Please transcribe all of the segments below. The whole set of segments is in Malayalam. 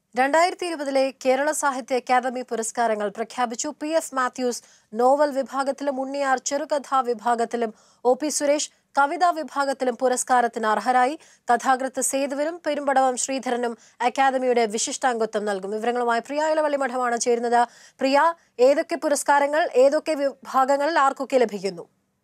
രണ്ടായിരത്തി ഇരുപതിലെ കേരള സാഹിത്യ അക്കാദമി പുരസ്കാരങ്ങൾ പ്രഖ്യാപിച്ചു പി എഫ് മാത്യൂസ് നോവൽ വിഭാഗത്തിലും ഉണ്ണിയാർ ചെറുകഥാ വിഭാഗത്തിലും ഒ പി സുരേഷ് കവിതാ വിഭാഗത്തിലും പുരസ്കാരത്തിന് അർഹരായി കഥാകൃത്ത് സേതുവിനും പെരുമ്പടവം ശ്രീധരനും അക്കാദമിയുടെ വിശിഷ്ടാംഗത്വം നൽകും വിവരങ്ങളുമായി പ്രിയ ഇളവള്ളി മഠമാണ് ചേരുന്നത് പ്രിയ ഏതൊക്കെ പുരസ്കാരങ്ങൾ ഏതൊക്കെ വിഭാഗങ്ങളിൽ ആർക്കൊക്കെ ലഭിക്കുന്നു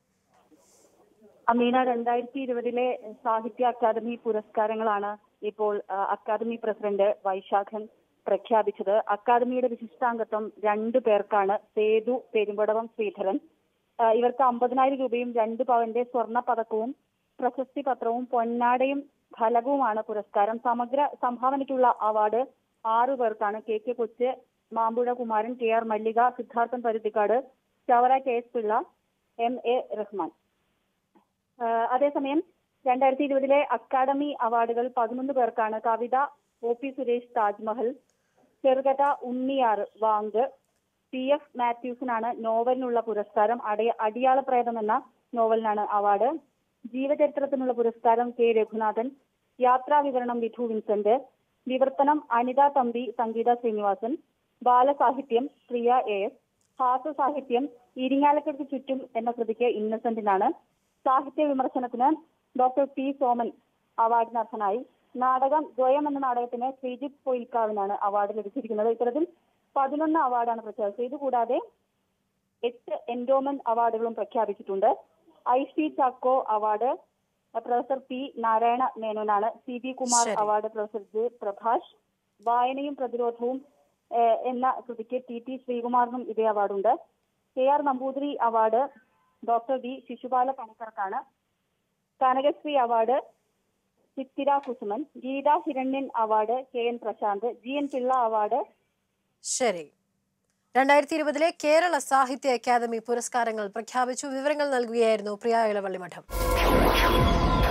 അമീന രണ്ടായിരത്തി ഇരുപതിലെ സാഹിത്യ അക്കാദമി പുരസ്കാരങ്ങളാണ് ഇപ്പോൾ ആ, അക്കാദമി പ്രസിഡന്റ് വൈശാഖൻ പ്രഖ്യാപിച്ചത് അക്കാദമിയുടെ വിശിഷ്ടാംഗത്വം രണ്ടു പേർക്കാണ് സേതു പെരുമ്പടവം ശ്രീധരൻ ആ, ഇവർക്ക് അമ്പതിനായിരം രൂപയും രണ്ട് പവന്റെ സ്വർണ്ണ പതക്കവും പ്രശസ്തി പത്രവും പൊന്നാടയും ഫലകവുമാണ് പുരസ്കാരം സമഗ്ര സംഭാവനയ്ക്കുള്ള അവാർഡ് ആറു പേർക്കാണ് K K Kochu Mampuzha Kumaran K R Mallika Siddharthan Paruthikkad Chavara K S Pillai M A Rahman ആഹ് അതേസമയം രണ്ടായിരത്തി ഇരുപതിലെ അക്കാദമി അവാർഡുകൾ പതിനൊന്ന് പേർക്കാണ് കവിത ഒ പി സുരേഷ് താജ്മഹൽ ചെറുകഥ ഉണ്ണിയാർ വാങ്ക് പി എഫ് മാത്യൂസിനാണ് നോവലിനുള്ള പുരസ്കാരം അടയ അടിയാളപ്രേതം എന്ന നോവലിനാണ് അവാർഡ് ജീവചരിത്രത്തിനുള്ള പുരസ്കാരം കെ രഘുനാഥൻ യാത്രാ വിവരണം വിധു വിൻസെന്റ് വിവർത്തനം അനിത തമ്പി സംഗീത ശ്രീനിവാസൻ ബാലസാഹിത്യം പ്രിയ എ എസ് ഹാസ്യ സാഹിത്യം ഇരിങ്ങാലക്കുടക്ക് ചുറ്റും എന്ന കൃതിക്ക് ഇന്നസെന്റിനാണ് സാഹിത്യ വിമർശനത്തിന് ഡോക്ടർ പി സോമൻ അവാർഡിന് അർഹനായി നാടകം ദ്വയം എന്ന നാടകത്തിന് ശ്രീജിത്ത് പൊയിൽക്കാവിനാണ് അവാർഡ് ലഭിച്ചിരിക്കുന്നത് ഇത്തരത്തിൽ പതിനൊന്ന് അവാർഡാണ് പ്രഖ്യാപിച്ചത് ഇതുകൂടാതെ എട്ട് എൻഡോമെന്റ് അവാർഡുകളും പ്രഖ്യാപിച്ചിട്ടുണ്ട് I C Chacko award professor P Narayana മേനോനാണ് സി ബി കുമാർ ശരി. അവാർഡ് പ്രൊഫസർ ജെ പ്രഭാഷ് വായനയും പ്രതിരോധവും ഏഹ്, എന്ന കൃതിക്ക് ടി ടി ശ്രീകുമാറിനും ഇതേ അവാർഡുണ്ട് K R Namboothiri award doctor V Sisupala പണിക്കർക്കാണ് Kanakasree award Chithira Kusuman Geetha Hiranyan award K N Prashanth G N Pillai award ശരി രണ്ടായിരത്തി ഇരുപതിലെ കേരള സാഹിത്യ അക്കാദമി പുരസ്കാരങ്ങൾ പ്രഖ്യാപിച്ചു വിവരങ്ങൾ നൽകുകയായിരുന്നു പ്രിയ ഇളവള്ളി മഠം